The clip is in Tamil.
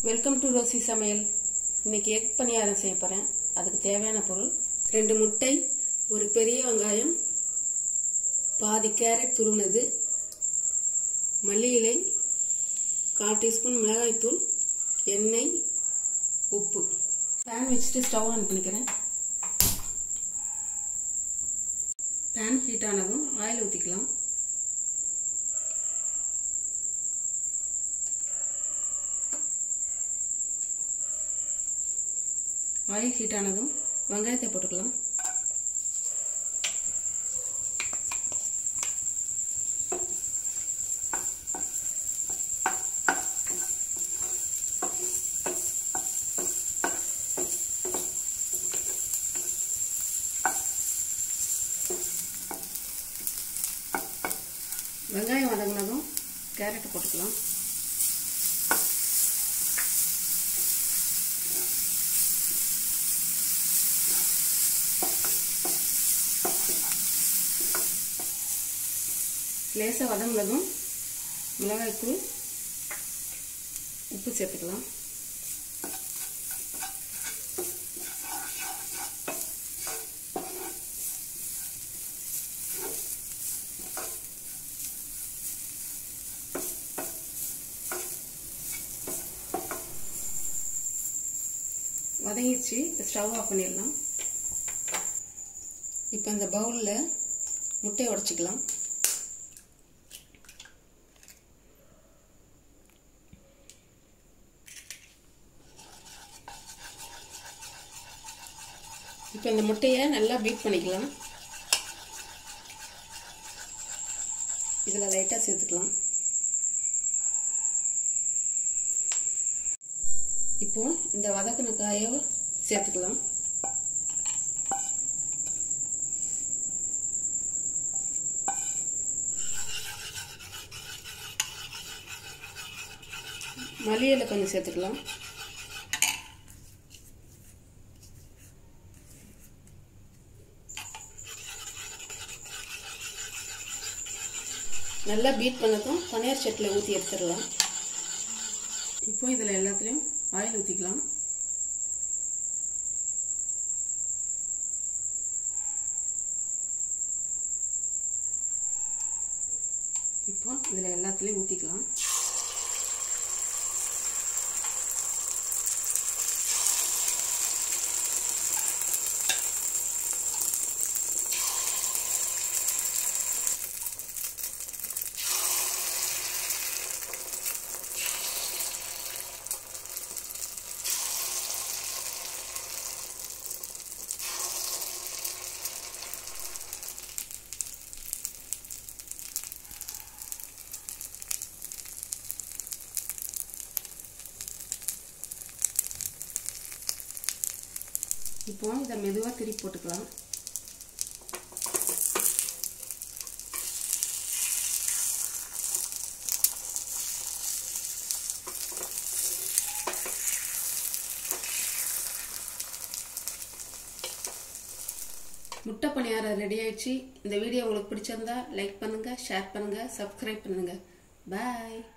வெல்கம் டு ரோசி சமையல் இன்னைக்கு எக் பணியாரம் செய்ய போகிறேன் அதுக்கு தேவையான பொருள் ரெண்டு முட்டை ஒரு பெரிய வெங்காயம் பாதி கேரட் துருவினது மல்லி இலை கால் டீஸ்பூன் மிளகாய்த்தூள் எண்ணெய் உப்பு பேன் வச்சுட்டு ஸ்டவ் ஆன் பண்ணிக்கிறேன் பேன் ஹீட் ஆனதும் ஆயில் ஊற்றிக்கலாம் ஆயில் ஹீட் ஆனதும் வெங்காயத்தை போட்டுக்கலாம் வெங்காயம் வதங்கினதும் கேரட் போட்டுக்கலாம் லேசாக வதங்கினதும் மிளகாய்த்தூள் உப்பு சேர்த்துக்கலாம் வதங்கிடுச்சு இப்போ ஸ்டவ் ஆஃப் பண்ணிடலாம் இப்போ இந்த பவுலில் முட்டையை உடச்சிக்கலாம் இப்போ இந்த முட்டையை நல்லா பீட் பண்ணிக்கலாம் இதில் லைட்டாக சேர்த்துக்கலாம் இப்போ இந்த வதக்கின காயை சேர்த்துக்கலாம் மல்லியில் கொஞ்சம் சேர்த்துக்கலாம் நல்லா பீட் பண்ணதும் பனியார் சட்டில் ஊற்றி எடுத்துடலாம் இப்போ இதில் எல்லாத்துலேயும் ஆயில் ஊற்றிக்கலாம் இப்போ இதில் எல்லாத்துலேயும் ஊற்றிக்கலாம் இப்போ இதை மெதுவாக திருப்பி போட்டுக்கலாம் முட்டை பணியாரம் ரெடி ஆயிடுச்சு இந்த வீடியோ உங்களுக்கு பிடிச்சிருந்தா லைக் பண்ணுங்க ஷேர் பண்ணுங்க சப்ஸ்கிரைப் பண்ணுங்க பாய்